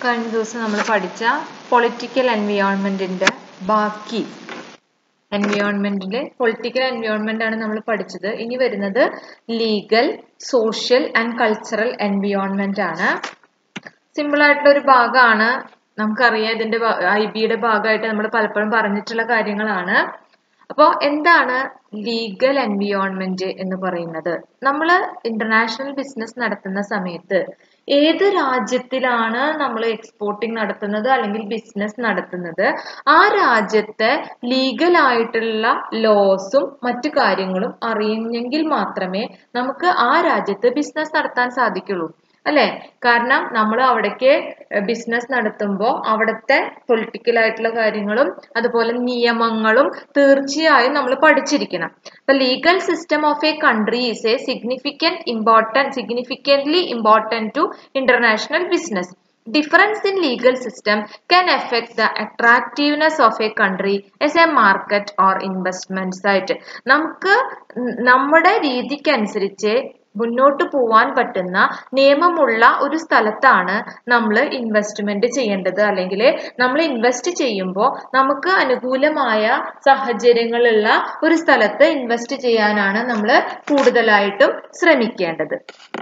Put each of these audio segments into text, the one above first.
കഴിഞ്ഞ ദിവസം നമ്മൾ പഠിച്ച പൊളിറ്റിക്കൽ എൻവിയോൺമെന്റിന്റെ ബാക്കി എൻവിയോൺമെന്റിലെ പൊളിറ്റിക്കൽ എൻവിയോൺമെന്റ് ആണ് നമ്മൾ പഠിച്ചത് ഇനി വരുന്നത് legal social and cultural environment ആണ് സിമ്പിൾ ആയിട്ടുള്ള ഒരു ഭാഗമാണ് നമുക്കറിയാം ഇതിന്റെ ഐ ബിയുടെ ഭാഗമായിട്ട് നമ്മൾ പലപ്പോഴും പറഞ്ഞിട്ടുള്ള കാര്യങ്ങളാണ് അപ്പോൾ എന്താണ് ലീഗൽ എൻവിയോൺമെന്റ് എന്ന് പറയുന്നത് നമ്മൾ ഇന്റർനാഷണൽ ബിസിനസ് നടത്തുന്ന സമയത്ത് ഏത് രാജ്യത്തിലാണ് നമ്മൾ എക്സ്പോർട്ടിംഗ് നടത്തുന്നത് അല്ലെങ്കിൽ ബിസിനസ് നടത്തുന്നത് ആ രാജ്യത്തെ ലീഗൽ ആയിട്ടുള്ള ലോസും മറ്റു കാര്യങ്ങളും അറിയുമെങ്കിൽ മാത്രമേ നമുക്ക് ആ രാജ്യത്ത് ബിസിനസ് നടത്താൻ സാധിക്കുള്ളൂ അല്ലെ കാരണം നമ്മൾ അവിടേക്ക് ബിസിനസ് നടത്തുമ്പോൾ അവിടുത്തെ പൊളിറ്റിക്കൽ ആയിട്ടുള്ള കാര്യങ്ങളും അതുപോലെ നിയമങ്ങളും തീർച്ചയായും നമ്മൾ പഠിച്ചിരിക്കണം അപ്പൊ legal system of a country is a significant important significantly important to international business difference in legal system can affect the attractiveness of a country as a market or investment site നമുക്ക് നമ്മുടെ രീതിക്കനുസരിച്ച് മുന്നോട്ട് പോവാൻ പറ്റുന്ന നിയമമുള്ള ഒരു സ്ഥലത്താണ് നമ്മൾ investment ചെയ്യേണ്ടത് അല്ലെങ്കിൽ നമ്മൾ ഇൻവെസ്റ്റ് ചെയ്യുമ്പോൾ നമുക്ക് അനുകൂലമായ സാഹചര്യങ്ങളുള്ള ഒരു സ്ഥലത്ത് ഇൻവെസ്റ്റ് ചെയ്യാനാണ് നമ്മൾ കൂടുതലായിട്ടും ശ്രമിക്കേണ്ടത്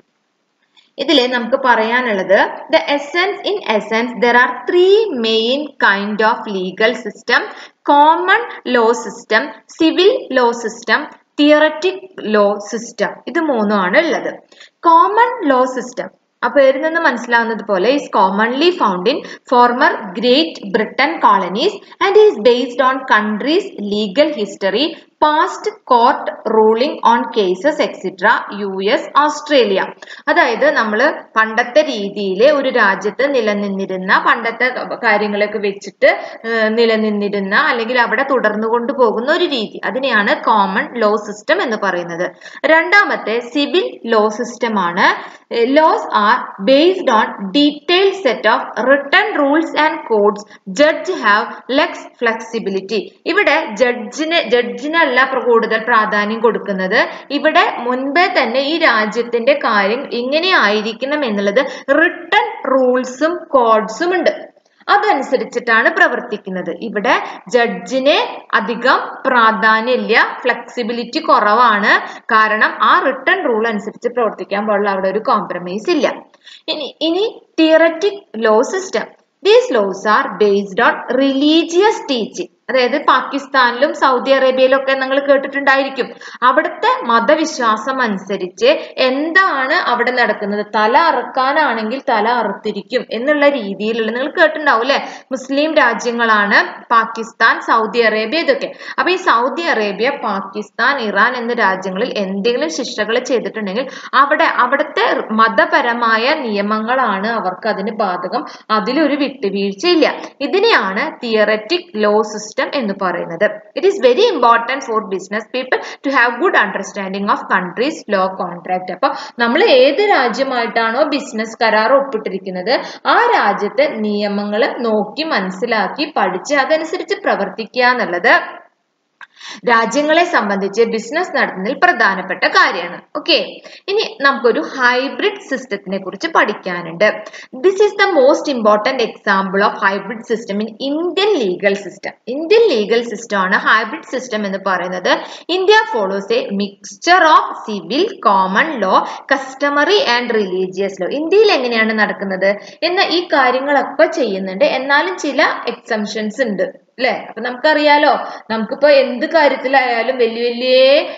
ഇതിൽ നമുക്ക് പറയാനുള്ളത് the essence in essence there are three main kind of legal system common law system civil law system theocratic law system ഇത് മൂന്നുമാണ് ഉള്ളത് കോമൺ ലോ സിസ്റ്റം ആ പേരിൽ നിന്ന് മനസ്സിലാവുന്നത് പോലെ is commonly found in former Great Britain colonies and is based on countries legal history past court ruling on cases extra U S Australia അതായത് നമ്മൾ പണ്ടത്തെ രീതിയിൽ ഒരു രാജ്യത്ത് നിലനിന്നിരുന്ന പണ്ടത്തെ കാര്യങ്ങളൊക്കെ വെച്ചിട്ട് നിലനിന്നിരുന്ന അല്ലെങ്കിൽ അവിടെ തുടർന്നു കൊണ്ടുപോകുന്ന ഒരു രീതി അതിനെയാണ് കോമൺ ലോ സിസ്റ്റം എന്ന് പറയുന്നത് രണ്ടാമത്തെ സിവിൽ ലോ സിസ്റ്റം ആണ് laws are based on detail set of written rules and codes judge have less flexibility ഇവിടെ ജഡ്ജിന് ജഡ്ജിന് അല്ല കൂടുതൽ പ്രാധാന്യം കൊടുക്കുന്നത് ഇവിടെ മുൻപേ തന്നെ ഈ രാജ്യത്തിന്റെ കാര്യം ഇങ്ങനെ ആയിരിക്കണം എന്നുള്ളത് റിട്ടേൺ റൂൾസും കോഡ്സും ഉണ്ട് അതനുസരിച്ചിട്ടാണ് പ്രവർത്തിക്കുന്നത് ഇവിടെ ജഡ്ജിന് അധികം പ്രാധാന്യമില്ല ഫ്ലെക്സിബിലിറ്റി കുറവാണ് കാരണം ആ റിട്ടേൺ റൂൾ അനുസരിച്ച് പ്രവർത്തിക്കാൻ പാടുള്ള അവിടെ ഒരു കോംപ്രമൈസ് ഇല്ല ഇനി ഇനി theocratic law system these laws are based on religious teaching അതായത് പാകിസ്ഥാനിലും സൗദി അറേബ്യയിലും ഒക്കെ നിങ്ങൾ കേട്ടിട്ടുണ്ടായിരിക്കും അവിടുത്തെ മതവിശ്വാസം അനുസരിച്ച് എന്താണ് അവിടെ നടക്കുന്നത് തല അറുക്കാനാണെങ്കിൽ തല അറുത്തിരിക്കും എന്നുള്ള രീതിയിലുള്ള നിങ്ങൾ കേട്ടിട്ടുണ്ടാവും അല്ലെ മുസ്ലിം രാജ്യങ്ങളാണ് പാകിസ്ഥാൻ സൗദി അറേബ്യ ഇതൊക്കെ അപ്പൊ ഈ സൗദി അറേബ്യ പാകിസ്ഥാൻ ഇറാൻ എന്ന രാജ്യങ്ങളിൽ എന്തെങ്കിലും ശിക്ഷകൾ ചെയ്തിട്ടുണ്ടെങ്കിൽ അവിടെ അവിടുത്തെ മതപരമായ നിയമങ്ങളാണ് അവർക്ക് അതിന് ബാധകം അതിലൊരു വിട്ടുവീഴ്ചയില്ല ഇതിനെയാണ് തിയററ്റിക് ലോ സിസ്റ്റം എന്ന് പറയുന്നത് it is very important for business people to have good understanding of countries law contract അപ്പൊ നമ്മൾ ഏത് രാജ്യമായിട്ടാണോ ബിസിനസ് കരാർ ഒപ്പിട്ടിരിക്കുന്നത് ആ രാജ്യത്തെ നിയമങ്ങൾ നോക്കി മനസ്സിലാക്കി പഠിച്ച് അതനുസരിച്ച് പ്രവർത്തിക്കുക എന്നുള്ളത് രാജ്യങ്ങളെ സംബന്ധിച്ച് ബിസിനസ് നടത്തുന്നതിൽ പ്രധാനപ്പെട്ട കാര്യമാണ് ഓക്കെ ഇനി നമുക്കൊരു ഹൈബ്രിഡ് സിസ്റ്റത്തിനെ കുറിച്ച് പഠിക്കാനുണ്ട് this is the most important example of hybrid system in Indian legal system Indian legal system ആണ് ഹൈബ്രിഡ് സിസ്റ്റം എന്ന് പറയുന്നത് India follows a mixture of civil common law customary and religious law ഇന്ത്യയിൽ എങ്ങനെയാണ് നടക്കുന്നത് എന്ന ഈ കാര്യങ്ങളൊക്കെ ചെയ്യുന്നുണ്ട് എന്നാലും ചില എക്സംഷൻസ് ഉണ്ട് അല്ലെ അപ്പൊ നമുക്കറിയാലോ നമുക്കിപ്പോ എന്ത് കാര്യത്തിലായാലും വലിയ വലിയ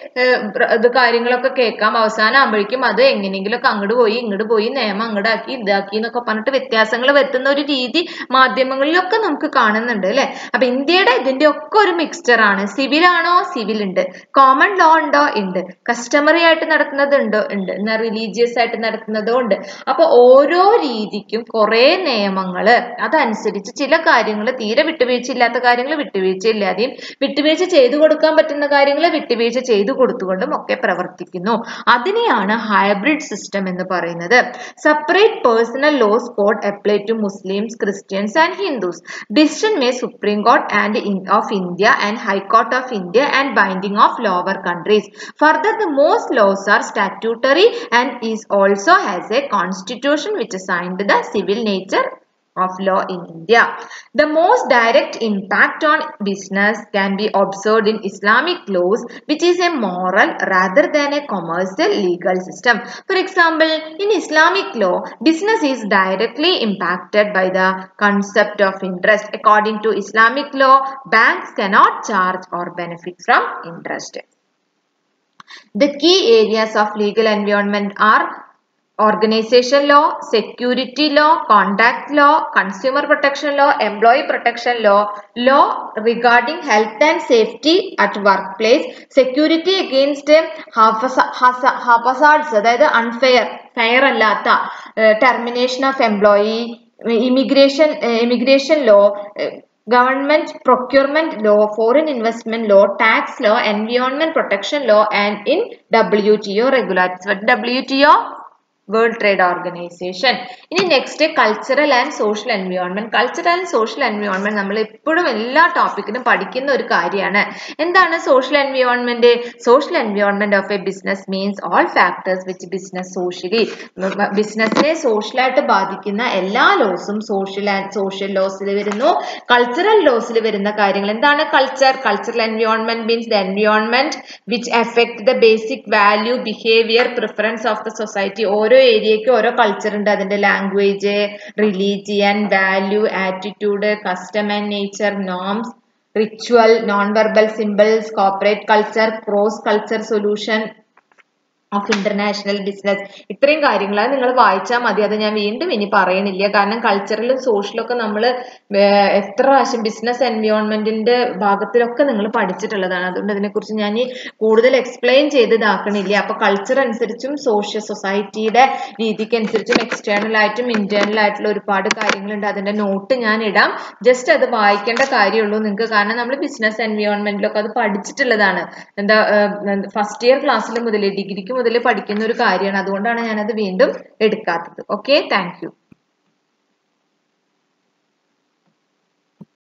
ഇത് കാര്യങ്ങളൊക്കെ കേൾക്കാം അവസാനം ആകുമ്പോഴേക്കും അത് എങ്ങനെയെങ്കിലുമൊക്കെ അങ്ങോട്ട് പോയി ഇങ്ങോട്ട് പോയി നിയമം അങ്ങോട്ടാക്കി ഇതാക്കി എന്നൊക്കെ പറഞ്ഞിട്ട് വ്യത്യാസങ്ങൾ വരുത്തുന്ന ഒരു രീതി മാധ്യമങ്ങളിലൊക്കെ നമുക്ക് കാണുന്നുണ്ട് അല്ലെ അപ്പൊ ഇന്ത്യയുടെ ഇതിന്റെ ഒക്കെ ഒരു മിക്സ്ചർ ആണ് സിവിൽ ആണോ സിവിൽ ഉണ്ട് കോമൺ ലോ ഉണ്ടോ ഉണ്ട് കസ്റ്റമറി ആയിട്ട് നടത്തുന്നത് ഉണ്ടോ ഉണ്ട് എന്നാൽ റിലീജിയസ് ആയിട്ട് നടത്തുന്നതോ ഉണ്ട് അപ്പൊ ഓരോ രീതിക്കും കുറെ നിയമങ്ങള് അതനുസരിച്ച് ചില കാര്യങ്ങൾ തീരെ വിട്ടുവീഴ്ചയില്ലാത്ത കാര്യങ്ങൾ വിട്ടുവീഴ്ചയില്ലാതെയും വിട്ടുവീഴ്ച ചെയ്തു കൊടുക്കാൻ പറ്റുന്ന കാര്യങ്ങൾ വിട്ടുവീഴ്ച ചെയ്തു കൊടുത്തുകൊണ്ടും ഒക്കെ പ്രവർത്തിക്കുന്നു അതിനെയാണ് ഹൈബ്രിഡ് സിസ്റ്റം എന്ന് പറയുന്നത് separate personal laws code apply to Muslims Christians and Hindus decision may supreme court and of India and high court of India and binding of lower countries further the most laws are statutory and is also has a constitution which assigned the civil nature of law in India. The most direct impact on business can be observed in Islamic laws, which is a moral rather than a commercial legal system. For example, in Islamic law, business is directly impacted by the concept of interest. According to Islamic law, banks cannot charge or benefit from interest. The key areas of legal environment are organization law, security law, contract law, consumer protection law, employee protection law, law regarding health and safety at workplace, security against hazards അതായത് unfair fair അല്ലാത്ത termination of employee immigration immigration law government procurement law foreign investment law tax law environment protection law and in W T O regulatory W T O world trade organization ഇനി next cultural and social environment cultural and social environment നമ്മൾ എപ്പോഴും എല്ലാ ടോപ്പിക്കിനും പഠിക്കുന്ന ഒരു കാര്യമാണ് എന്താണ് social environment social environment of a business means all factors which business socially ബിസിനസ്സിനെ സോഷ്യലായിട്ട് ബാധിക്കുന്ന എല്ലാ ലോസും സോഷ്യൽ ആൻഡ് സോഷ്യൽ ലോസിൽ വരുന്നു കൾച്ചറൽ ലോസിൽ വരുന്ന കാര്യങ്ങൾ എന്താണ് culture cultural environment means the environment which effect the basic value behaviour preference of the society ഓരോ ഏരിയയ്ക്ക് ഓരോ കൾച്ചർ ഉണ്ട് അതിന്റെ language religion value attitude custom and nature norms ritual non verbal symbols corporate culture cross culture solution of international business ഇത്രയും കാര്യങ്ങൾ അത് നിങ്ങൾ വായിച്ചാൽ മതി അത് ഞാൻ വീണ്ടും ഇനി പറയണില്ല കാരണം കൾച്ചറലും സോഷ്യലും ഒക്കെ നമ്മൾ എത്ര പ്രാവശ്യം ബിസിനസ് എൻവയോൺമെന്റിന്റെ ഭാഗത്തിലൊക്കെ നിങ്ങൾ പഠിച്ചിട്ടുള്ളതാണ് അതുകൊണ്ട് ഇതിനെക്കുറിച്ച് ഞാൻ ഈ കൂടുതൽ എക്സ്പ്ലെയിൻ ചെയ്ത് ഇതാക്കണില്ല അപ്പൊ കൾച്ചർ അനുസരിച്ചും സോഷ്യൽ സൊസൈറ്റിയുടെ രീതിക്ക് അനുസരിച്ചും എക്സ്റ്റേണൽ ആയിട്ടും ഇന്റേണൽ ആയിട്ടുള്ള ഒരുപാട് കാര്യങ്ങളുണ്ട് അതിന്റെ നോട്ട് ഞാൻ ഇടാം ജസ്റ്റ് അത് വായിക്കേണ്ട കാര്യമുള്ളൂ നിങ്ങൾക്ക് കാരണം നമ്മൾ ബിസിനസ് എൻവയോൺമെന്റിലൊക്കെ അത് പഠിച്ചിട്ടുള്ളതാണ് എന്താ ഫസ്റ്റ് ഇയർ ക്ലാസ്സിൽ മുതൽ ഡിഗ്രിക്ക് മുതൽ പഠിക്കുന്ന ഒരു കാര്യമാണ് അതുകൊണ്ടാണ് ഞാനത് വീണ്ടും എടുക്കാത്തത് ഓക്കെ താങ്ക്